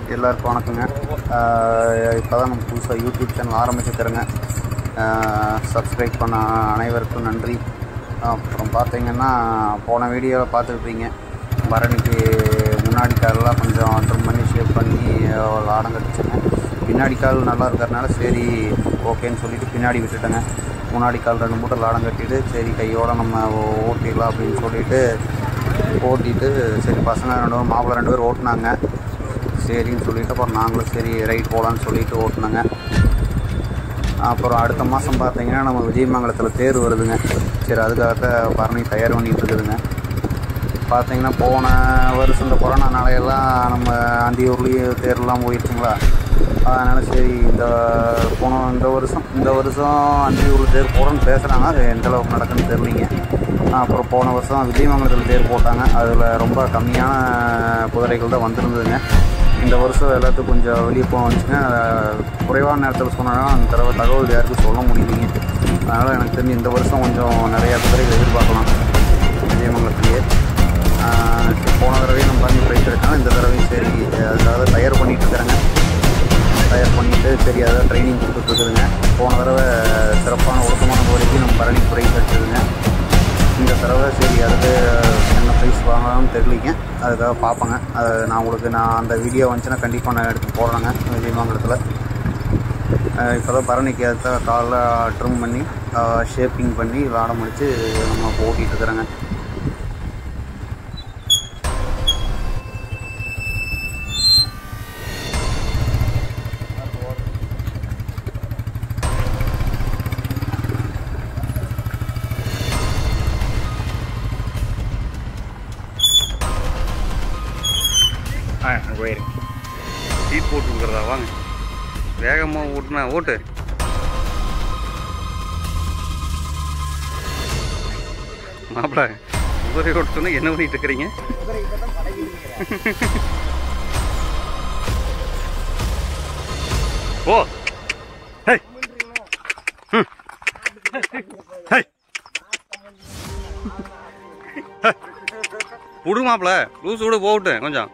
எல்லாருக்கும் வணக்கங்க இப்போ தான் நம்ம புதுசாக யூடியூப் சேனல் ஆரம்பிச்சுக்கிறேங்க சப்ஸ்கிரைப் பண்ண அனைவருக்கும் நன்றி அப்புறம் பார்த்தீங்கன்னா போன வீடியோவில் பார்த்துருப்பீங்க பரணிக்கு முன்னாடி காலெல்லாம் கொஞ்சம் ட்ரிம் பண்ணி ஷேப் பண்ணி லாடம் கட்டுச்சுங்க பின்னாடி கால் நல்லா இருக்கிறதுனால சரி ஓகேன்னு சொல்லிட்டு பின்னாடி விட்டுட்டேங்க முன்னாடி கால் ரெண்டு மூட்டை லாடம் கட்டிட்டு சரி கையோட நம்ம ஓட்டிடலாம் அப்படின்னு சொல்லிட்டு ஓட்டிட்டு சரி பசங்க ரெண்டு பேரும் மாப்பிள்ளை ரெண்டு பேரும் ஓட்டினாங்க சரின்னு சொல்லிட்டு அப்புறம் நாங்களும் சரி ரைட் போகலான்னு சொல்லிட்டு ஓட்டினோங்க அப்புறம் அடுத்த மாதம் பார்த்தீங்கன்னா நம்ம விஜயமங்கலத்தில் தேர் வருதுங்க சரி அதுக்காக பரணி தயார் பண்ணிட்டு இருக்குதுங்க பார்த்தீங்கன்னா போன வருஷம் இந்த கொரோனா நாளையெல்லாம் நம்ம அந்தியூர்லேயும் தேர்லாம் போயிடுச்சுங்களா அதனால் சரி இந்த போன இந்த வருஷம் இந்த வருஷம் அந்தியூரில் தேர் போகிறோன்னு பேசுகிறாங்க அது எந்த அளவுக்கு நடக்குன்னு தெரியலிங்க அப்புறம் போன வருஷம் விஜயமங்கலத்தில் தேர் போட்டாங்க அதில் ரொம்ப கம்மியான குதிரைகள் தான் வந்திருந்ததுங்க இந்த வருஷம் எல்லாத்துக்கும் கொஞ்சம் வெளியே போக வந்துச்சுங்க குறைவான நேரத்தில் சொன்னாலும் அந்த தடவை தகவல் யாருக்கும் சொல்ல முடியலைங்க அதனால் எனக்கு தெரிஞ்சு இந்த வருஷம் கொஞ்சம் நிறையா குதிரைகள் எதிர்பார்க்கலாம் விஜயமங்கலத்துலேயே ஆஹ் சரி, போன தடவையும் நம்ம பண்ணி ப்ரைஸ் எடுத்தாலும் இந்த தடவையும் சரி அதாவது தயார் பண்ணிட்டு இருக்கிறேங்க தயார் பண்ணிட்டு சரி அதாவது ட்ரைனிங் கொடுத்துட்ருக்குதுங்க போன தடவை சிறப்பான ஒழுக்கமான குதிரைக்கு நம்ம பரணி ப்ரைஸ் எடுத்ததுங்க இந்த தடவை சரி அதுக்கு என்ன ப்ரைஸ் வாங்கலாம்னு தெரியலிங்க அதுக்காக பார்ப்பேங்க அது நான் உங்களுக்கு நான் அந்த வீடியோ வந்துச்சுன்னா கண்டிப்பாக நான் எடுத்து போடுறேங்க விஜயமங்கலத்தில் இப்போ தான் பரணிக்கு அதுக்கு காலைல ட்ரிம் பண்ணி ஷேப்பிங் பண்ணி லாடம் முடித்து நம்ம ஓட்டிகிட்டு இருக்கிறேங்க ஆ போயிருங்க சீட் போட்டு கொடுக்குறதா வாங்க வேகமாக ஓட்டுனா ஓட்டு மாப்பிள குதிரை ஓட்ட சொன்னா என்ன பண்ணிட்டு இருக்கிறீங்க ஓ ஹே ம். ஹே. ஹே. விடு மாப்பிள லூஸ் விடு போகட்டு கொஞ்சம்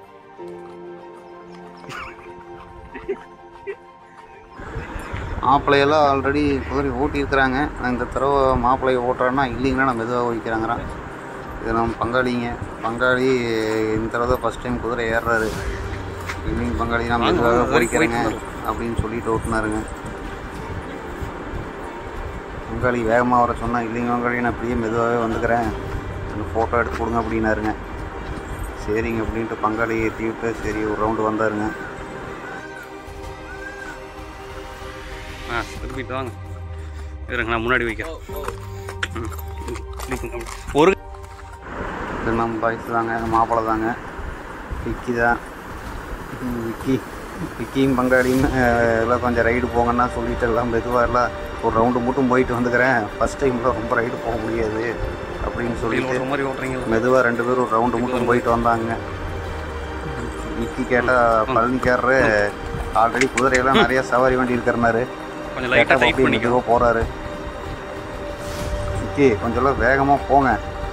மாப்பிள்ளையெல்லாம் ஆல்ரெடி குதிரை ஓட்டியிருக்கிறாங்க இந்த தடவை மாப்பிள்ளையை ஓட்டுறான்னா இல்லைங்கன்னா நான் மெதுவாக ஓடிக்கிறாங்கிறான் இது நம்ம பங்காளிங்க பங்காளி இந்த தடவை ஃபஸ்ட் டைம் குதிரை ஏறுறாரு இல்லைங்க பங்காளி நான் வாங்க, மெதுவாக வாங்க, போய்க்கிறேங்க போயிட்டு அப்படின்னு சொல்லிட்டு ஓட்டுனாருங்க பங்காளி வேகமாக வர சொன்னால் இல்லைங்க பங்காளி நான் அப்படியே மெதுவாகவே வந்துக்கிறேன் எனக்கு ஃபோட்டோ எடுத்து கொடுங்க அப்படின்னாருங்க சரிங்க அப்படின்ட்டு பங்காளி ஏற்றி விட்டு சரி ஒரு ரவுண்டு வந்தாருங்க ஆ திருப்பிட்டு வாங்க இருங்க நான் முன்னாடி வைக்கிறேன் ம். திருப்பிங்க. ஒரு இது நம்ம பாய்ஸ் தாங்க மாப்பிள்ளை தாங்க விக்கி தான் ம், விக்கி விக்கியும் பங்காளியும் அஹ், எல்லாம் கொஞ்சம் ரைடு போங்கன்னா சொல்லிட்டு எல்லாம் மெதுவாக எல்லாம் ஒரு ரவுண்டு மட்டும் போயிட்டு வந்துக்கிறேன் ஃபஸ்ட் டைமில் ரொம்ப ரைடு போக முடியாது அப்படின்னு வெளியில் சொல்லிட்டு ஓட்டுற மாதிரி ஓட்டுறீங்க மெதுவாக ரெண்டு பேரும் ஒரு ரவுண்டு மட்டும் போயிட்டு வந்தாங்க விக்கி கேட்டால் பழனிக்காரரு ஆல்ரெடி குதிரையெல்லாம் நிறைய சவாரி வண்டி இருக்கிறனாரு கொஞ்சம் லைட்டாக கேட்டால் டைட் அப்படியே பண்ணிக்கோ மெதுவாக போகிறாரு விக்கி கொஞ்சம் வேகமாக போங்க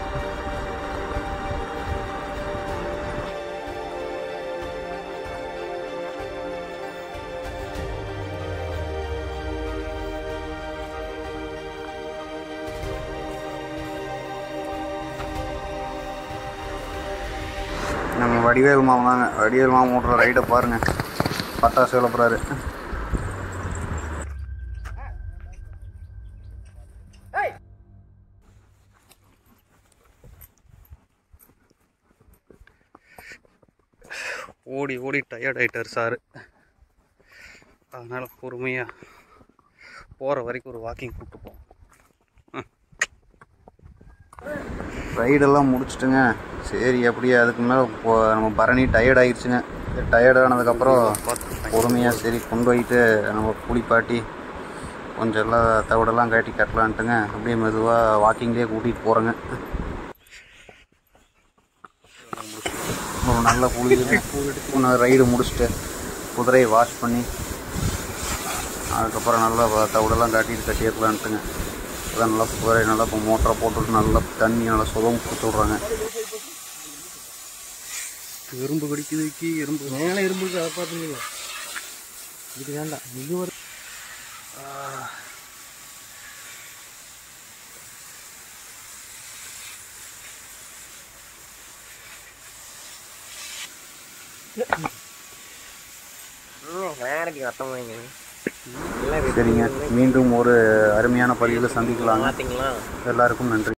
நம்ம வடிவேல் மாமா தாங்க வடிவேல் மாமா ஓட்டுற ரைடை பாருங்க பட்டாசு கிளப்புறாரு ஓடி ஓடி டயர்ட் ஆயிட்டார் சார் அதனால் பொறுமையாக போகிற வரைக்கும் ஒரு வாக்கிங் கூப்பிட்டு போவோம் ரைடெல்லாம் முடிச்சிட்டுங்க சரி அப்படியே அதுக்கு மேலே நம்ம பரணி டயர்ட் ஆயிடுச்சுங்க டயர்ட் ஆனதுக்கப்புறம் பொறுமையாக சரி கொண்டு போயிட்டு நம்ம குளிப்பாட்டி கொஞ்சம் எல்லாம் தவிடெல்லாம் கட்டி கட்டலான்ட்டுங்க அப்படியே மெதுவாக வாக்கிங்லேயே கூட்டிகிட்டு போகிறேங்க ஒரு நல்ல குளிச்சு ரைடு முடிச்சுட்டு குதிரையை வாஷ் பண்ணி அதுக்கப்புறம் நல்லா வ- தவிடெல்லாம் காட்டிட்டு கட்டிடலான்ட்டுங்க அதான் நல்லா குதிரை நல்லா இப்போ மோட்டரை போட்டுட்டு நல்லா தண்ணி நல்லா சுகம் கொடுத்து விட்றாங்க எறும்பு கடிக்குது விக்கி எறும்பு மேலே எறும்பு இருக்கு அதை பார்த்துங்களா இது வேண்டாம் இது ஒரு நேரத்துக்கு ரத்தம் வாங்க சரிங்க மீண்டும் ஒரு அருமையான பதிவில் சந்திக்கலாங்க பார்த்தீங்களா எல்லாருக்கும் நன்றி